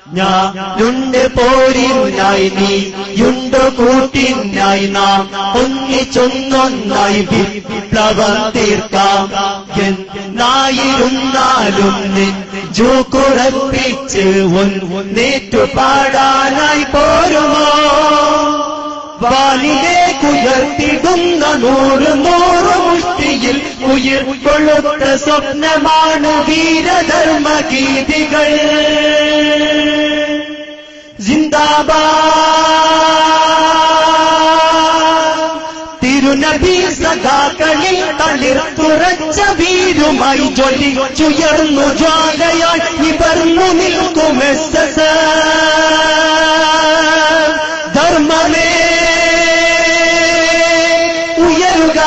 ഞാനുണ്ട് പോരിനായി നീ യുണ്ട് കൂട്ടിനായി നാം ഒന്നിച്ചൊന്നൊന്നായി വിപ്ലവം തീർക്കാം എന്നായിരുന്നാലും നെഞ്ചു കുറപ്പിച്ച് ഒന്നേറ്റു പാടാനായി പോരുമോ വാനിലേക്കുയർത്തിടുന്ന നൂറ് നൂറ് മുഷ്ടിയിൽ ഉയിർ കൊളുത്ത സ്വപ്നമാണ് വീരധർമ്മഗീതികൾ ജിന്ദാബാദ് തിരുനബി സഖാക്കളിൽ തളിർത്തുറച്ച വീരുമായി ജ്വലിച്ചുയർന്നു ജ്വാലയായി നിവർന്നു നിൽക്കും എസ് എസ് ധർമ്മമേ ഉയരുക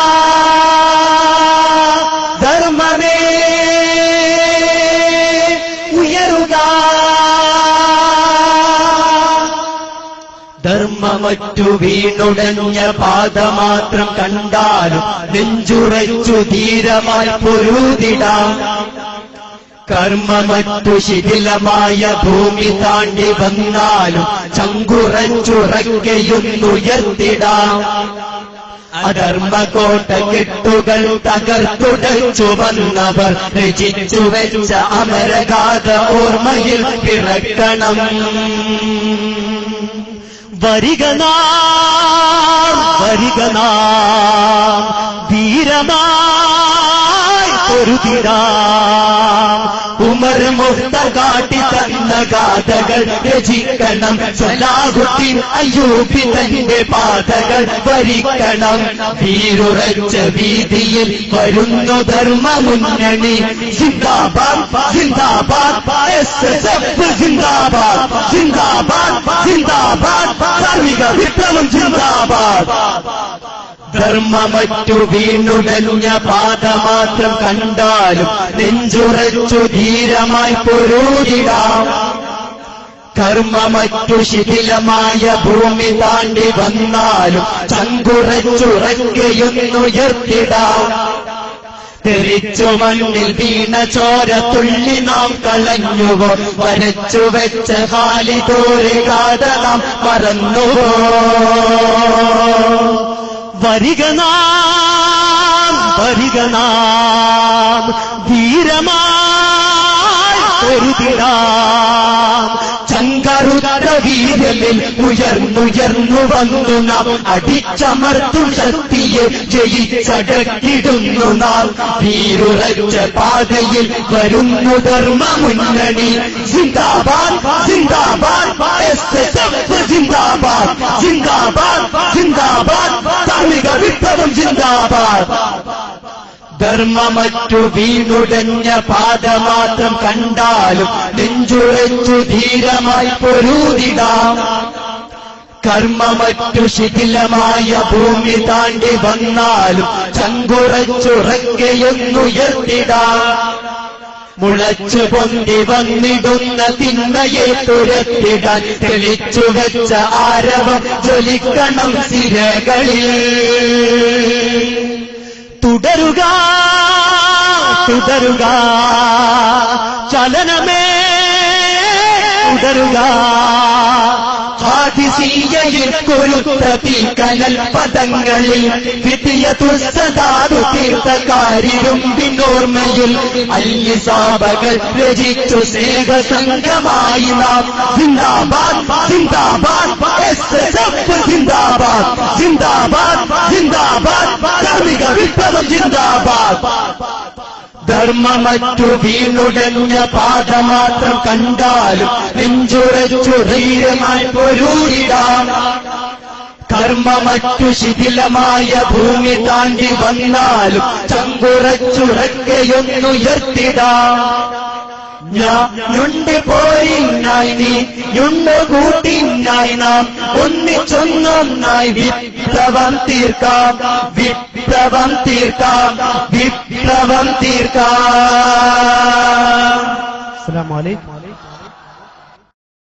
ധർമ്മമേ ഉയരുക ധർമ്മമറ്റു വീണുടഞ്ഞ പാത മാത്രം കണ്ടാലും നെഞ്ചുറച്ചു ധീരമായി പൊരുതിടാം കർമ്മമറ്റു ശിഥിലമായ ഭൂമി താണ്ടി വന്നാലും ചങ്കുറച്ചുറയ്ക്കയുന്നുയർത്തിടാം അധർമ്മകോട്ട കെട്ടുകൾ തകർത്തുടച്ചു വന്നവർ രചിച്ചു വെച്ച അമരഗാഥ ഓർമ്മയിൽ പിറക്കണം വരിക നാം വരിക നാം ധീരമായി പൊരുതിരാം ഉമർ മുക്ത കാട്ടി തന്ന ഗാഥകൾ രചിക്കണം സലാഹുദ്ദീൻ അയ്യൂബി തന്റെ പാതകൾ ഭരിക്കണം വീരുറച്ച വീതിയിൽ വരുന്നു ധർമ്മ മുന്നണി സിന്ദാബാദ് സിന്ദാബാദ് എസ് എസ് എഫ് സിന്ദാബാദ് സിന്ദാബാദ് സിന്ദാബാദ് ധാർമ്മിക വിപ്ലവം സിന്ദാബാദ് ധർമ്മമറ്റു വീണുടഞ്ഞ പാത മാത്രം കണ്ടാലും നെഞ്ചുറച്ചു ധീരമായി പൊരുതിടാം കർമ്മമറ്റു ശിഥിലമായ ഭൂമി താണ്ടി വന്നാലും ചങ്കുറച്ചുറയ്ക്കയൊന്നുയർത്തിടാം തെറിച്ചു മണ്ണിൽ വീണ ചോര തുള്ളി നാം കളഞ്ഞുവോ വരച്ചു വെച്ച ഹാലിതോരെ കാത നാം മറന്നുവോ വരിക നാം വരിക നാം ധീരമായി പൊരുതിടാം ചങ്കറുത വീര്യമിൽ ഉയർന്നുയർന്നു വന്നു നാം അടിച്ചമർത്തും ശക്തിയെ ജയിച്ചടക്കിടുന്നു നാം വീരുറച്ച പാതയിൽ വരുന്നു ധർമ്മ മുന്നണി സിന്ദാബാദ് സിന്ദാബാദ് എസ് എസ് എഫ് സിന്ദാബാദ് സിന്ദാബാദ് സിന്ദാബാദ് ധാർമ്മിക വിപ്ലവം സിന്ദാബാദ് ധർമ്മമറ്റു വീണുടഞ്ഞ പാത മാത്രം കണ്ടാലും നെഞ്ചുറച്ചു ധീരമായി പൊരുതിടാം കർമ്മമറ്റു ശിഥിലമായ ഭൂമി താണ്ടി വന്നാലും ചങ്കുറച്ചുറയ്ക്കയൊന്നുയർത്തിടാം മുളച്ചു പൊന്തി വന്നിടുന്ന തിന്മയെ തുരത്തിടാൻ തെളിച്ചു വെച്ച ആരവം ജ്വലിക്കണം സിരകളിൽ തുടരുക തുടരുക ചലനമേ തുടരുക ഹാദിസീയയിൽ കൊരുത്ത തീക്കനൽ പദങ്ങളിൽ വിധിയ തുസ്സദാതു തീർത്ഥകാരിരും പിന്നോർമ്മയിൽ അല്ലിസാബകൾ രചിച്ചു സ്നേഹസംഘമായി നാം സിന്ദാബാദ് സിന്ദാബാദ് എസ് എസ് എഫ് സിന്ദാബാദ് സിന്ദാബാദ് സിന്ദാബാദ് ധാർമ്മിക വിപ്ലവം സിന്ദാബാദ് ധർമ്മമറ്റു വീണുടഞ്ഞ പാത മാത്രം കണ്ടാലും നെഞ്ചുറച്ചു ധൈര്യമായി പൊരൂരിടാം കർമ്മമറ്റു ശിഥിലമായ ഭൂമി താണ്ടി വന്നാലും ചങ്കുറച്ചുറക്കയൊന്നുയർത്തിടാം ഞാനുണ്ട് പോരിനായി നീ യുണ്ട് കൂട്ടിനായി നാം ഒന്നിച്ചൊന്നൊന്നായി വിപ്ലവം തീർക്കാം വിപ്ലവം തീർക്കാം വിപ്ലവം തീർക്കാം അസ്സലാമു അലൈക്കും